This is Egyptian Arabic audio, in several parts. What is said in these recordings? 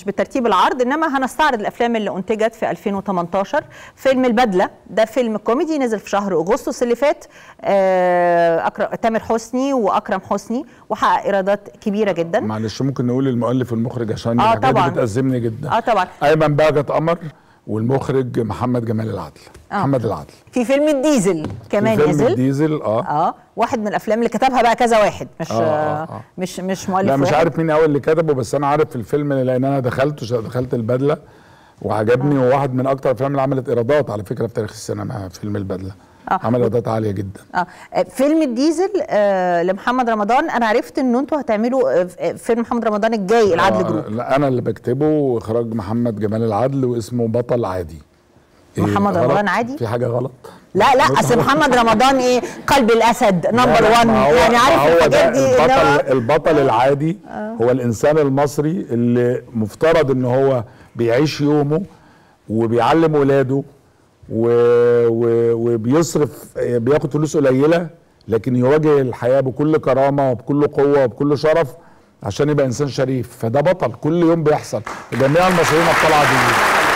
بترتيب العرض انما هنستعرض الافلام اللي انتجت في 2018 فيلم البدله ده فيلم كوميدي نزل في شهر اغسطس اللي فات آه، أكرم تامر حسني واكرم حسني وحقق ايرادات كبيره جدا معلش ممكن نقول المؤلف والمخرج عشان آه، الحاجات طبعاً. دي بتأزمني جدا اه طبعا ايمن بهجت قمر والمخرج محمد جمال العدل آه. محمد العدل في فيلم الديزل كمان في فيلم نزل الديزل اه اه واحد من الافلام اللي كتبها بقى كذا واحد مش آه، آه، آه. مش مش مؤلف لا مش واحد. عارف مين اول اللي كتبه بس انا عارف الفيلم لان انا دخلته دخلت البدله وعجبني وواحد من اكتر الافلام اللي عملت ايرادات على فكره في تاريخ السينما فيلم البدله آه. عمل ايرادات عاليه جدا اه فيلم الديزل آه لمحمد رمضان انا عرفت ان انتوا هتعملوا آه، فيلم محمد رمضان الجاي العدل آه، جروب لا انا اللي بكتبه واخراج محمد جمال العدل واسمه بطل عادي إيه، محمد غلط؟ رمضان عادي؟ في حاجه غلط لا لا اصل محمد رمضان ايه قلب الاسد نمبر لا، 1 ما هو- يعني ما عارف هو الحاجات ده دي إنما- البطل البطل العادي هو الانسان المصري اللي مفترض ان هو بيعيش يومه وبيعلم ولاده و... و... وبيصرف بياخد فلوس قليله لكن يواجه الحياه بكل كرامه وبكل قوه وبكل شرف عشان يبقى انسان شريف فده بطل كل يوم بيحصل جميع المصريين ابطال عاديين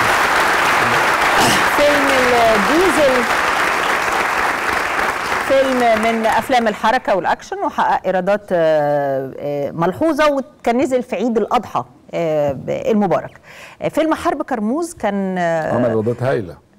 فيلم الديزل فيلم من افلام الحركه والاكشن وحقق ايرادات آه، آه، ملحوظه وكان نزل في عيد الاضحى آه، المبارك آه، فيلم حرب كرموز كان آه، عمل ايرادات هايله